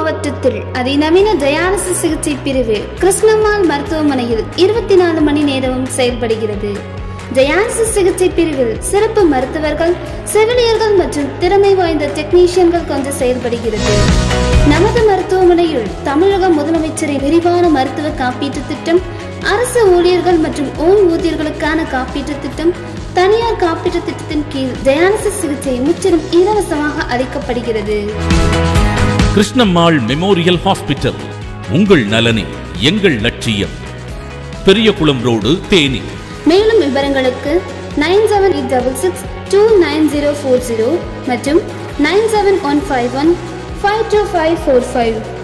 மாவட்டத்தில் அதிநவீன டயாலிசிஸ் சிகிச்சை பிரிவு கிருஷ்ணம்மாள் மருத்துவமனையில் இருபத்தி நாலு மணி நேரமும் செயல்படுகிறது டயாலிசிஸ் சிகிச்சை பிரிவில் சிறப்பு மருத்துவர்கள் செவிலியர்கள் மற்றும் திறமை வாய்ந்த டெக்னீஷியன்கள் கொண்டு செயல்படுகிறது நமது மருத்துவமனையில் தமிழக முதலமைச்சரின் விரிவான மருத்துவ காப்பீட்டு திட்டம் அரசு ஊழியர்கள் மற்றும் ஓய்வூதியர்களுக்கான காப்பீட்டு திட்டம் தனியார் காப்பீட்டு திட்டத்தின் கீழ் டயாலிசிஸ் சிகிச்சை முற்றிலும் இலவசமாக அளிக்கப்படுகிறது கிருஷ்ணம்மாள் மெமோரியல் ஹாஸ்பிட்டல் உங்கள் நலனே எங்கள் லட்சியம் பெரியகுளம் ரோடு தேனி மேலும் விவரங்களுக்கு nine seven eight double six two nine zero four zero மற்றும் nine seven one five one five two five four five